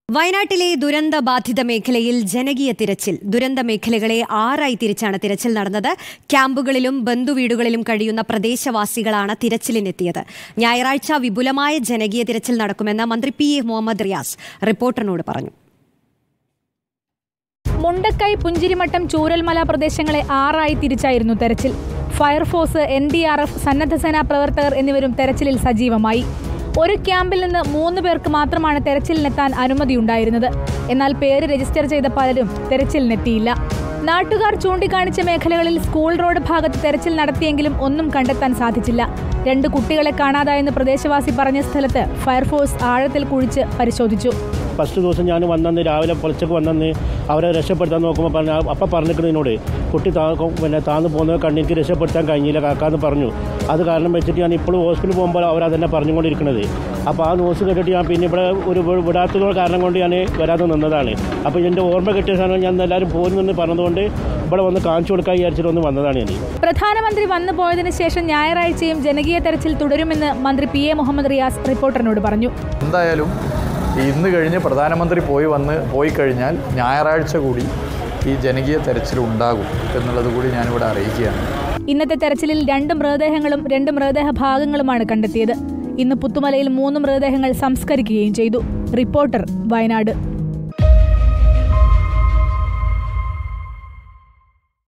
വയനാട്ടിലെ ദുരന്ത ബാധിത മേഖലയിൽ ജനകീയ തിരച്ചിൽ ദുരന്ത മേഖലകളെ ആറായി തിരിച്ചാണ് തിരച്ചിൽ നടന്നത് ക്യാമ്പുകളിലും ബന്ധുവീടുകളിലും കഴിയുന്ന പ്രദേശവാസികളാണ് തിരച്ചിലിനെത്തിയത് ഞായറാഴ്ച വിപുലമായ ജനകീയ തിരച്ചിൽ നടക്കുമെന്ന് മന്ത്രി പി എ മുഹമ്മദ് റിയാസ് റിപ്പോർട്ടറിനോട് പറഞ്ഞു മുണ്ടക്കൈ പുഞ്ചിരിമട്ടം ചൂരൽമല പ്രദേശങ്ങളെ ആറായി തിരിച്ചായിരുന്നു തെരച്ചിൽ fire force N D R F സന്നദ്ധസേനാ പ്രവർത്തകർ എന്നിവരും തെരച്ചിലിൽ സജീവമായി ഒരു ക്യാമ്പിൽ നിന്ന് മൂന്ന് പേർക്ക് മാത്രമാണ് തെരച്ചിലിനെത്താൻ അനുമതിയുണ്ടായിരുന്നത് എന്നാൽ പേര് രജിസ്റ്റർ ചെയ്ത പലരും തെരച്ചിലിനെത്തിയില്ല നാട്ടുകാർ ചൂണ്ടിക്കാണിച്ച മേഖലകളിൽ സ്കൂൾ റോഡ് ഭാഗത്ത് തെരച്ചിൽ നടത്തിയെങ്കിലും ഒന്നും കണ്ടെത്താൻ സാധിച്ചില്ല രണ്ട് കുട്ടികളെ കാണാതായെന്ന് പ്രദേശവാസി പറഞ്ഞ സ്ഥലത്ത് ഫയർഫോഴ്സ് ആഴത്തിൽ കുഴിച്ച് പരിശോധിച്ചു ഫസ്റ്റ് ദിവസം ഞാൻ വന്നെന്ന് രാവിലെ പുലച്ചക്ക് വന്നെന്ന് അവരെ രക്ഷപ്പെടുത്താൻ നോക്കുമ്പോൾ പറഞ്ഞ അപ്പം പറഞ്ഞിരിക്കുന്നതിനോട് കുട്ടി താ പിന്നെ താന്ന് പോകുന്നത് കണ്ണിക്ക് രക്ഷപ്പെടുത്താൻ കഴിഞ്ഞില്ല കാക്കാന്ന് പറഞ്ഞു അത് കാരണം വെച്ചിട്ട് ഞാൻ ഇപ്പോഴും ഹോസ്പിറ്റലിൽ പോകുമ്പോൾ അവരതന്നെ പറഞ്ഞുകൊണ്ടിരിക്കുന്നത് അപ്പോൾ ആ ന്യൂസ് കേട്ടിട്ട് ഞാൻ പിന്നെ ഇവിടെ ഒരു വി- വിടാത്തത് കാരണം കൊണ്ട് ഞാൻ വരാതെ നിന്നതാണ് അപ്പോൾ ഇതിൻ്റെ ഓർമ്മ കിട്ടിയ സാധനം ഞാൻ എല്ലാവരും പോരുന്നെന്ന് പറഞ്ഞതുകൊണ്ട് ഇവിടെ വന്ന് കാണിച്ചു കൊടുക്കാൻ വിചാരിച്ചിട്ട് ഒന്ന് വന്നതാണ് ഞാൻ പ്രധാനമന്ത്രി വന്നു പോയതിനു ശേഷം ഞായറാഴ്ചയും ജനകീയ തെരച്ചിൽ തുടരുമെന്ന് മന്ത്രി പി എ മുഹമ്മദ് റിയാസ് റിപ്പോർട്ടറിനോട് പറഞ്ഞു എന്തായാലും ഇന്ന് കഴിഞ്ഞ് പ്രധാനമന്ത്രി പോയി വന്ന് പോയി കഴിഞ്ഞാൽ ഞായറാഴ്ച കൂടി ഈ ജനകീയ തെരച്ചിൽ ഉണ്ടാകും എന്നുള്ളത് കൂടി ഞാനിവിടെ അറിയിക്കുകയാണ് ഇന്നത്തെ തെരച്ചിലിൽ രണ്ട് മൃതദേഹങ്ങളും രണ്ട് മൃതദേഹ ഭാഗങ്ങളുമാണ് കണ്ടെത്തിയത് ഇന്ന് പുത്തുമലയിൽ മൂന്ന് മൃതദേഹങ്ങൾ സംസ്കരിക്കുകയും ചെയ്തു റിപ്പോർട്ടർ വയനാട്